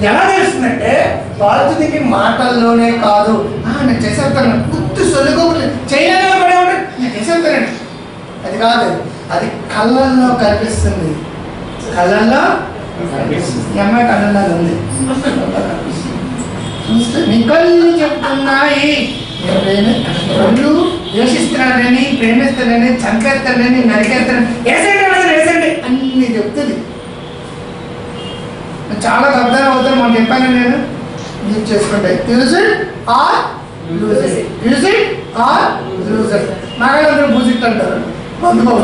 ఎలా తెలుస్తుందంటే పాజిటివ్కి మాటల్లోనే కాదు "ఆ, నేను చేసేస్తాను గుర్తు సొలుగోలు చేయలేని పడే ఉంటాడు నేను చేసేస్తానండి అది కాదు అది కళ్ళల్లో కనిపిస్తుంది కళ్ళల్లో కనిపిస్తుంది ఈ అమ్మాయి కళ్ళల్లో ఉంది చూస్తే నీ కళ్ళు చెప్తున్నాయి నేను ప్రేమి కళ్ళు ద్వేషిస్తున్నానని ప్రేమిస్తానని చంపేస్తానని నరికేస్తానని వేసేయండి అన్నది వేసేయండి అన్ని చెప్తుంది చాలా అర్థం అవుతాను మనం చెప్పాను నేను యూజ్ చేసుకుంటే use it or lose it use it or lose it నాగాలందరూ బూజ్ ఇట్ అంటారు బంధువులు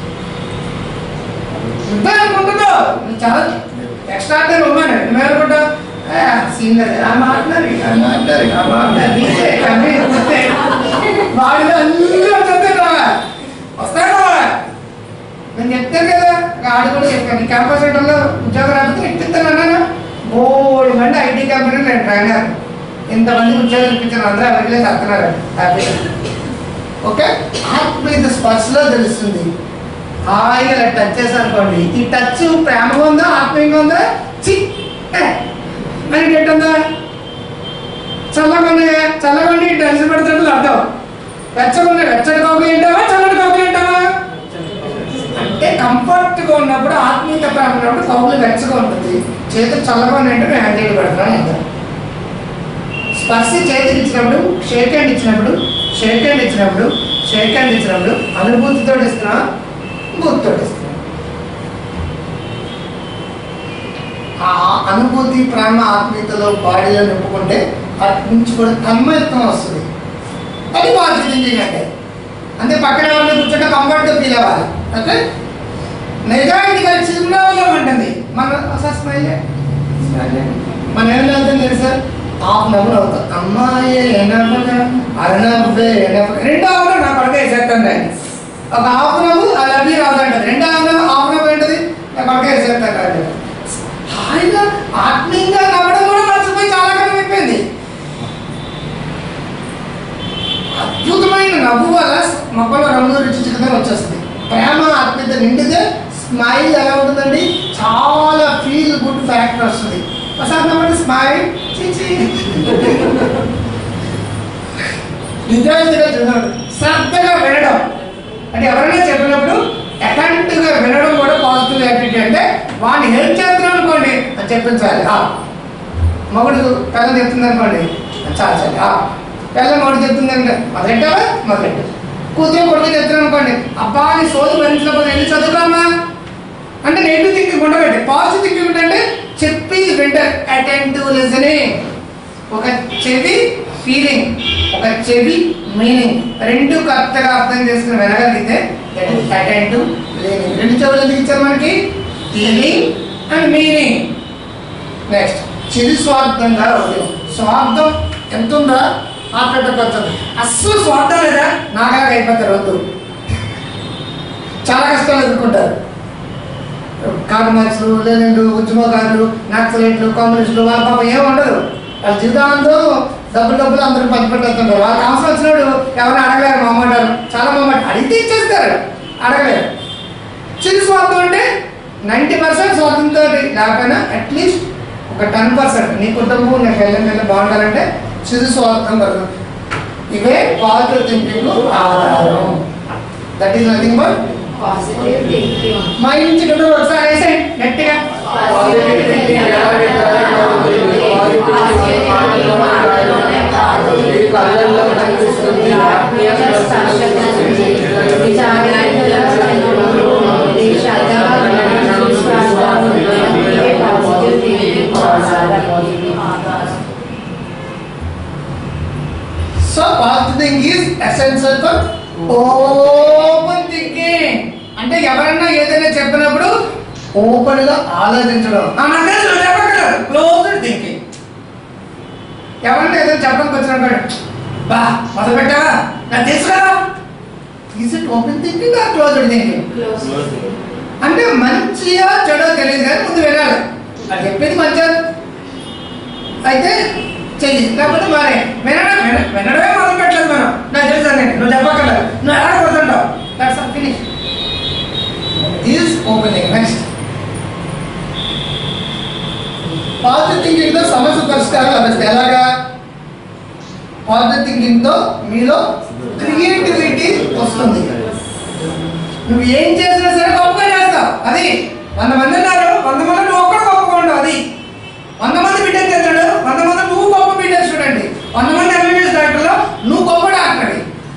ఇద్దరు అనుకుంటున్నావు నువ్వు చాలా ఎక్స్ట్రా ఉమ్మాను నువ్వు అనుకుంటావు సీనియర్ ఆ మాట్లాడి ఆ మాట్లాడి ఆ మాట్లాడి నీకే కమ్మి వస్తే వాళ్ళు అందరూ చెప్తారు వస్తాడు నేను చెప్తాను కదా ఆడు కూడా చెప్పాను క్యాంపస్ సెంటర్లో ఉద్యోగం రాకపోతే ఇప్పిస్తాను అన్నాను మూడు మంది ఐటీ కంపెనీలు నేను ట్రైనర్ ఇంతమంది ఉద్యోగం ఇప్పించాను అందరూ అమెరికలే చేస్తున్నారు హ్యాపీగా ఓకే ఆత్మీయత స్పర్శలో తెలుస్తుంది హాయిగా ఇలా టచ్ చేసి అనుకోండి ఈ టచ్ ప్రేమగా ఉందా ఆత్మీయంగా ఉందా చి ఏ, మనకి ఏంటుందా చల్లగా ఉన్నాయా చల్లగా ఉండి టెన్షన్ పెడుతున్నట్లు అర్థం వెచ్చగా ఉన్నాయి వెచ్చటి కాఫీ ఏంటావా చల్లటి కాఫీ ఏంటావా అంటే కంఫర్ట్ గా ఉన్నప్పుడు ఆత్మీయత ప్రేమ ఉన్నప్పుడు కౌలు వెచ్చగా ఉంటుంది చేతులు చల్లగా ఉన్నాయంటే నేను హ్యాండ్ చేయడం పెడతాను అంటారు స్పర్శ చేతికి ఇచ్చినప్పుడు షేక్ హ్యాండ్ ఇచ్చినప్పుడు షేక్ హ్యాండ్ ఇచ్చినప్పుడు షేక్ హ్యాండ్ ఇచ్చినప్పుడు అనుభూతితో ఇస్తున్నా బూతితో ఇస్తున్నా ఆ అనుభూతి ప్రేమ ఆత్మీయతలో బాడీలో నింపుకుంటే అటు నుంచి కూడా తన్మయత్వం వస్తుంది అది పాజిటివ్ థింకింగ్ అంటే అంటే పక్కన వాళ్ళని కూర్చుంటే కంఫర్ట్గా ఫీల్ అవ్వాలి ఓకే నిజాయితీగా చిరునవ్వులో ఉంటుంది మన అసలు స్మైల్ మనం ఏం చదువుతుంది తెలుసా హాఫ్ నవ్వు అవుతాం అమ్మాయి ఎనభై అరనవ్వే ఎనభై రెండో ఆవులో నా పడక వేసేస్తాను దాన్ని ఒక హాఫ్ నవ్వు ఆ లవ్లీ రాదంటది రెండో ఆవులో హాఫ్ నవ్వు ఏంటది నా పడక వేసేస్తాను అంటది హాయిగా ఆత్మీయంగా నవ్వడం కూడా మర్చిపోయి చాలా కాలం అయిపోయింది అద్భుతమైన నవ్వు వల్ల మొక్కలో రంగు రుచి చిక్కదనం వచ్చేస్తుంది ప్రేమ ఆత్మీయత నిండితే స్మైల్ ఎలా ఉంటుందండి చాలా ఫీల్ గుడ్ ఫ్యాక్టర్ వస్తుంది ఒకసారి నవ్వండి స్మైల్ చిచి నిజాయితీగా చూడండి శ్రద్ధగా వినడం అంటే ఎవరైనా చెప్పినప్పుడు అటెంట్గా వినడం కూడా పాజిటివ్ యాక్టివిటీ అంటే వాడిని హెల్ప్ చేస్తున్నాం అనుకోండి అని చెప్పించాలి ఆ. మగుడు పిల్లలు చెప్తుంది అనుకోండి చాలా చాలు ఆ. పిల్ల మగుడు చెప్తుంది అంటే మొదలెట్టావా మొదలెట్టు కూతురు కొడుకు చెప్తున్నాను అనుకోండి అబ్బా నీ సోది భరించలేకపోతే వెళ్ళి చదువురామా అంటే నెగిటివ్ థింకింగ్ ఉండబెట్టి పాజిటివ్ థింకింగ్ అంటే చెప్పి వింటర్ అటెంటివ్ లిజనింగ్ ఒక చెవి ఫీలింగ్ ఒక చెవి మీనింగ్ రెండు కరెక్ట్గా అర్థం చేసుకుని వినగలిగితే అటెంటివ్ లిజనింగ్ రెండు చెవులు ఎందుకు ఇచ్చారు మనకి ఫీలింగ్ అండ్ మీనింగ్ నెక్స్ట్ చిరు స్వార్థంగా హృదయం స్వార్థం ఎంత ఉందా హార్ట్ అటాక్ వస్తుంది అస్సలు స్వార్థం లేదా నాగా అయిపోతారు వద్దు చాలా కష్టాలు ఎదుర్కొంటారు కార్మికులు లేదండు ఉద్యమకారులు నక్సలైట్లు కమ్యూనిస్టులు వాళ్ళ పాపం ఏమి ఉండదు వాళ్ళ జీవితాంతో డబ్బులు డబ్బులు అందరూ పంచిపెట్టేస్తుంటారు వాళ్ళకి అవసరం వచ్చినప్పుడు ఎవరు అడగలేరు మా అమ్మంటారు చాలా మా అమ్మ అడిగితే ఇచ్చేస్తారు అడగలేరు చిన్న స్వార్థం అంటే నైంటీ పర్సెంట్ స్వార్థంతో లేకపోయినా అట్లీస్ట్ ఒక టెన్ పర్సెంట్ నీ కుటుంబం నీ పిల్లల మీద బాగుండాలంటే చిరు స్వార్థం వరకు ఇవే పాజిటివ్ థింకింగ్ ఆధారం that is nothing but positive thinking మా ఇంటి కింద ఒకసారి వేసేయండి గట్టిగా కళ్ళల్లో కనిపిస్తుంది ఆత్మీయ స్పర్శ నుంచి విచారాల నుండి శ్రద్ధ విశ్వాసం ఇవే పాజిటివ్ థింకింగ్ ఆధారం so positive thing is essential for open thinking అంటే ఎవరన్నా ఏదైనా చెప్పినప్పుడు ఓపెన్ గా ఆలోచించడం క్లోజ్డ్ థింకింగ్ ఎవరన్నా ఏదైనా చెప్పడానికి వచ్చినప్పుడు బా మొదలు పెట్టావా నాకు తెలుసు కదా is it open thinking or closed thinking అంటే మంచిగా చెడో తెలియదు కానీ ముందు వినాలి అది చెప్పేది మంచిగా అయితే చెయ్యి లేకపోతే మారే వినడం విన- వినడమే మొదలు పెట్టలేదు మనం నాకు తెలుసా నేను నువ్వు చెప్పక్కర్లేదు నువ్వు ఎలా కొడుతుంటావు that's all finish is opening next positive thinking తో సమస్య పరిష్కారం లభిస్తాయి ఎలాగా పాజిటివ్ థింకింగ్ తో మీలో క్రియేటివిటీ వస్తుంది నువ్వు ఏం చేసినా సరే గొప్పగా చేస్తావు అది వంద మంది ఉన్నారు వంద మంది నువ్వు ఒక్కడు గొప్పగా ఉండవు అది వంద మంది బిడ్డలు తెచ్చాడు వంద మంది నువ్వు గొప్ప బిడ్డలు చూడండి వంద మంది ఎంబీబీఎస్ డాక్టర్లో నువ్వు గొప్ప డాక్టర్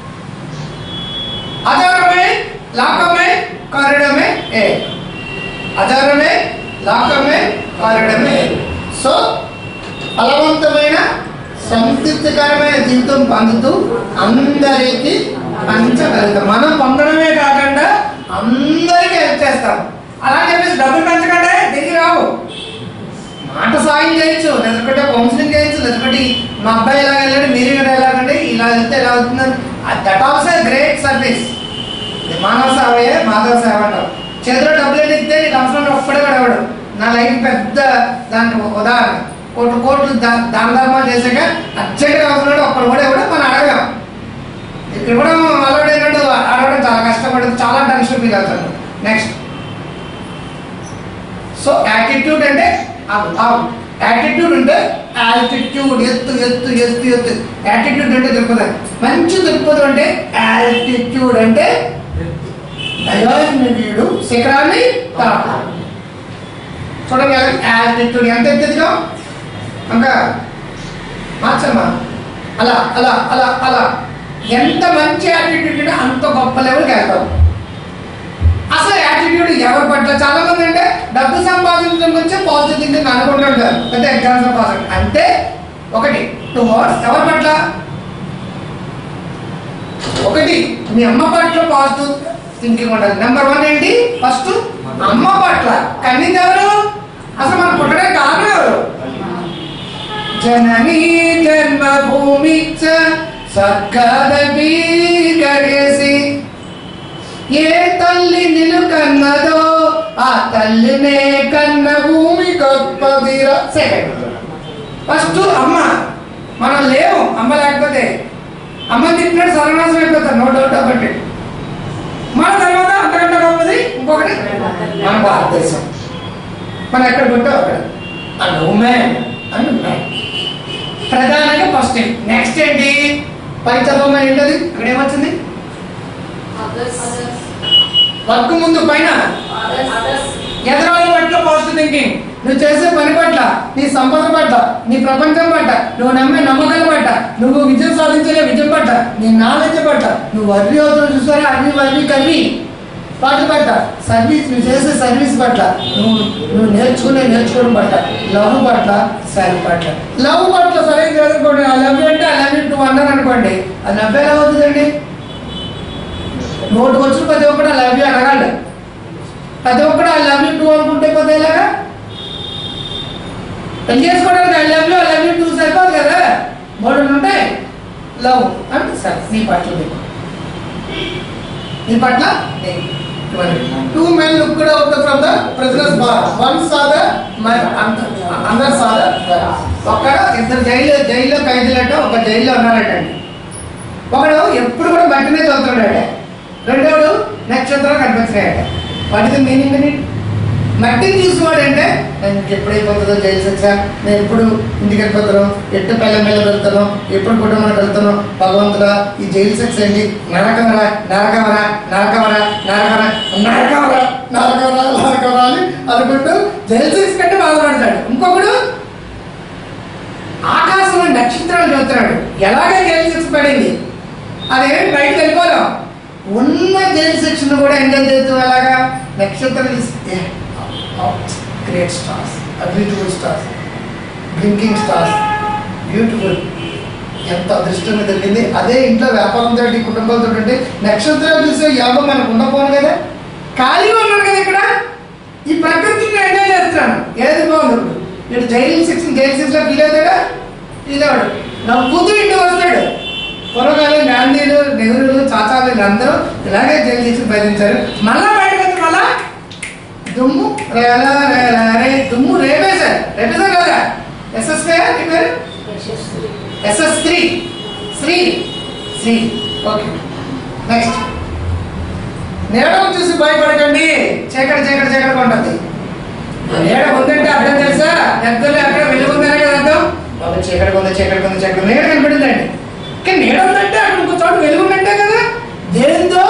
అజారమే లాకమే కారడమే ఏ అజారమే లాకమే కారడమే సో ఫలవంతమైన సంతృప్తికరమైన జీవితం పొందుతూ అందరికీ పంచగలుగుతాం మనం పొందడమే కాకుండా అందరికీ హెల్ప్ చేస్తాం అలా చెప్పేసి డబ్బులు పెంచకంటే తిరిగి రావు మాట సాయం చేయొచ్చు లేకపోతే కౌన్సిలింగ్ చేయొచ్చు లేకపోతే మా అబ్బాయి ఇలా వెళ్ళాడు మీరు ఇక్కడ ఎలాగంటే ఇలా వెళ్తే ఎలా అవుతుందని దట్ ఆల్సో గ్రేట్ సర్వీస్ మానవ సేవయే మాధవ సేవ అంటాం చేతిలో డబ్బులు ఎడిగితే నీకు అవసరం ఒక్కడే కూడా ఎవడు నా లైఫ్ పెద్ద దానికి ఉదాహరణ కోట్లు కోట్లు దా- దాన ధర్మాలు చేశాక అర్జెంట్గా అవసరం ఒక్కడు కూడా ఎవడు మనం అడగాం ఇక్కడ కూడా అలవాటు ఏంటంటే అడగడం చాలా కష్టపడి చాలా టెన్షన్ ఫీల్ అవుతాను నెక్స్ట్ సో యాటిట్యూడ్ అంటే యాటిట్యూడ్ అంటే ఆల్టిట్యూడ్ ఎత్తు ఎత్తు ఎత్తు ఎత్తు యాటిట్యూడ్ అంటే దృక్పథం మంచి దృక్పథం అంటే ఆల్టిట్యూడ్ అంటే దయాన్వియుడు శిఖరాన్ని తాకు చూడండి యాటిట్యూడ్ ఎంత ఎత్తుగా ఇంకా మార్చమ్మా అలా అలా అలా అలా ఎంత మంచి యాటిట్యూడ్ ఉంటే అంత గొప్ప లెవెల్కి వెళ్తాం అసలు యాటిట్యూడ్ ఎవరి పట్ల చాలా మంది అంటే డబ్బు సంపాదించడం గురించి పాజిటివ్ థింకింగ్ అనుకుంటుంటారు పెద్ద ఎగ్జామ్స్ పాస్ అంటే ఒకటి టూ వర్డ్స్ ఎవరి పట్ల ఒకటి మీ అమ్మ పట్ల పాజిటివ్ థింకింగ్ ఉండాలి నెంబర్ వన్ ఏంటి ఫస్ట్ అమ్మ పట్ల కన్నింది ఎవరు అసలు మనం పుట్టడే కారణం ఎవరు జననీ జన్మభూమి సర్గదీ కరేసి ఏ తల్లి నిలు కన్నదో ఆ తల్లినే కన్న భూమి గొప్పదిర సెకండ్ ఫస్ట్ అమ్మ మనం లేవు అమ్మ లేకపోతే అమ్మ తిప్పినట్టు సర్వనాశనం అయిపోతారు నో డౌట్ అవ్వండి మన తర్వాత అంతకంటే గొప్పది ఇంకొకటి మన భారతదేశం మనం ఎక్కడ పుట్టాం అక్కడ అండ్ ఉమెన్ అండ్ మ్యాన్ ప్రధానంగా ఫస్ట్ నెక్స్ట్ ఏంటి పంచభూమ ఏంటది ఇక్కడ ఏమొచ్చింది వర్క్ ముందు పైన ఎదరాల పట్ల పాజిటివ్ థింకింగ్ నువ్వు చేసే పని పట్ల నీ సంపద పట్ల నీ ప్రపంచం పట్ల నువ్వు నమ్మే నమ్మకాల పట్ల నువ్వు విజయం సాధించే విజయం పట్ల నీ నాలెడ్జ్ పట్ల నువ్వు అర్వి అవుతావు చూసారా అర్వి వర్వి కవి వాటి పట్ల సర్వీస్ నువ్వు చేసే సర్వీస్ పట్ల నువ్వు నువ్వు నేర్చుకునే నేర్చుకోవడం పట్ల లవ్ పట్ల సెల్ఫ్ పట్ల లవ్ పట్ల సరైన చదువుకోండి ఆ లవ్ అంటే ఆ లవ్ నువ్వు అన్నారు అనుకోండి ఆ లవ్ ఎలా అవుతుందండి నోటుకు వచ్చిన ప్రతి ఒక్కడు ఐ లవ్ యూ అనగాలి ప్రతి ఒక్కడు ఐ లవ్ యూ టూ అనుకుంటే పోతే ఎలాగా పెళ్లి చేసుకోవడానికి I love you I love you too సరిపోదు కదా మూడు ఉంటాయి లవ్ అంటే సరే నీ పట్ల నీకు నీ పట్ల two men looked out from the prisoners bar one saw the అందర్ సా ద ఒక్కడ ఇద్దరు జైలు జైల్లో ఖైదీలట ఒక జైల్లో ఉన్నారటండి ఒకడు ఎప్పుడు కూడా మట్టినే చదువుతున్నాడట రెండోడు నక్షత్రాలు కనిపించినాయట వాటికి మీనింగ్ ఏంటి మట్టిని చూసేవాడంటే నేను ఎప్పుడు అయిపోతుందో జైలు శిక్ష నేను ఎప్పుడు ఇంటికి వెళ్ళిపోతాను ఎట్టు పిల్ల మీద వెళ్తాను ఎప్పుడు కుటుంబానికి వెళ్తాను భగవంతుడా ఈ జైలు శిక్ష ఏంటి నరకమరా నరకమరా నరకమరా నరకమరా నరకమరా నరకమరా నరకమరా అని అనుకుంటూ జైలు శిక్ష కంటే బాధపడతాడు ఇంకొకడు ఆకాశంలో నక్షత్రాలు చూస్తున్నాడు ఎలాగే జైలు శిక్ష పడింది అదేమి బయటకు వెళ్ళిపోదాం ఉన్న జైలు శిక్షను కూడా ఎంజాయ్ చేస్తూ ఎలాగా నక్షత్రం great stars beautiful stars blinking stars beautiful ఎంత అదృష్టంగా జరిగింది అదే ఇంట్లో వ్యాపారంతో కుటుంబంతో ఉంటే నక్షత్రాలు చూసే యోగం మనకు ఉండకపోను కదా ఖాళీగా ఉన్నాడు కదా ఇక్కడ ఈ ప్రకృతిని ఎంజాయ్ చేస్తున్నాను ఏది బాగుంది ఇప్పుడు ఇటు జైలు శిక్షణ జైలు శిక్షణ ఫీల్ అవుతాడా ఫీల్ అవ్వడు నా కూతురు ఇంటికి వస్తాడు పూర్వకాలం గాంధీలు నెహ్రూలు చాచాలు వీళ్ళందరూ ఇలాగే జైలు శిక్షణ భరించారు మళ్ళా బయటకు వచ్చి మళ్ళా దుమ్ము రేలా రేలా రే దుమ్ము రేపేశారు రేపేశారు కదా ఎస్ఎస్ నీ పేరు S S three Sri Sri okay next నేరం చూసి భయపడకండి చీకటి చీకటి చీకటి ఉంటుంది నీడ ఉందంటే అర్థం తెలుసా ఎద్దలు అక్కడ వెలుగుందనే కదా అర్థం ఒక చీకటి ఉంది చీకటి ఉంది చీకటి నీడ కనబడిందండి కానీ నీడ ఉందంటే అక్కడ ఇంకో చోట వెలుగున్నట్టే కదా దేంతో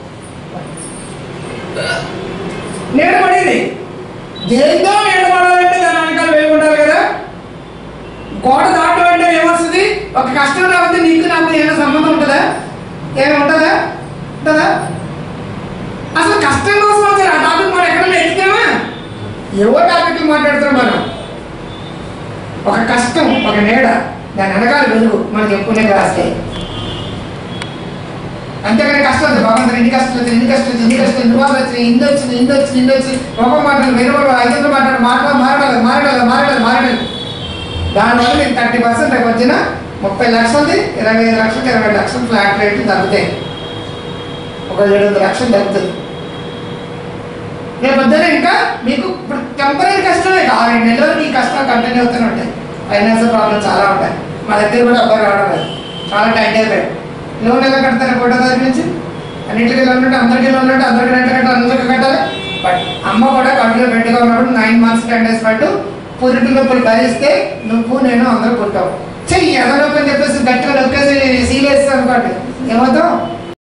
నీడ పడింది దేంతో నీడ పడాలంటే దాని వెనకాల వెలుగు ఉండాలి కదా కోట దాటం అంటే ఏమొస్తుంది ఒక కష్టం రాకపోతే నీకు నాకు ఏమైనా సంబంధం ఉంటుందా ఏమైనా ఉంటుందా ఉంటుందా అసలు కష్టం కోసం వచ్చారు ఆ టాపిక్ మనం ఎక్కడ ఎత్తుతామా ఏవో టాపిక్ మాట్లాడుతున్నాం మనం ఒక కష్టం ఒక నీడ దాని వెనకాల వెలుగు మనం చెప్పుకునే రాస్తే అంతేగాని కష్టం ఉంది భగవంతుడు ఇన్ని కష్టం వచ్చింది ఇన్ని కష్టం వచ్చింది ఇన్ని కష్టం ఇన్ని బాధలు వచ్చింది ఇంది వచ్చింది ఇంది వచ్చింది ఇంది వచ్చి ఒక మాటలు వేరే వాళ్ళు ఐదు వందలు మాట్లాడు మాట్లాడ మారడాలి మారడాలి మారడాలి మారడాలి దానివల్ల మీకు థర్టీ పర్సెంట్ రేపు వచ్చిన ముప్పై లక్షలది ఇరవై ఐదు లక్షలకి ఇరవై ఐదు లక్షలు ఫ్లాట్ రేట్లు తగ్గుతాయి ఒక ఏడు వందల లక్షలు తగ్గుతుంది రేపు పొద్దున ఇంకా మీకు ఇప్పుడు టెంపరీ కష్టమే ఆరు ఏడు నెలల వరకు ఈ కష్టాలు కంటిన్యూ అవుతూనే ఉంటాయి ఫైనాన్షియల్ ప్రాబ్లమ్స్ చాలా ఉంటాయి మా దగ్గర కూడా అబ్బాయి రావడం లేదు చాలా టైట్ అయిపోయాడు లోన్ ఎలా కడతారు ఒకటో తారీఖు నుంచి అన్నింటికి లోన్ ఉంటే అందరికీ లోన్ ఉంటే అందరికీ రెంట్ కట్టాలి అందరికీ కట్టాలి బట్ అమ్మ కూడా కడుపులో బెడ్గా ఉన్నప్పుడు నైన్ మంత్స్ టెన్ డేస్ పాటు పురిటి నొప్పులు భరిస్తే నువ్వు నేను అందరూ పుట్టావు చెయ్యి ఎదలోపు అని చెప్పేసి గట్టిగా నొక్కేసి సీలేస్తావు అనుకోండి ఏమవుతావు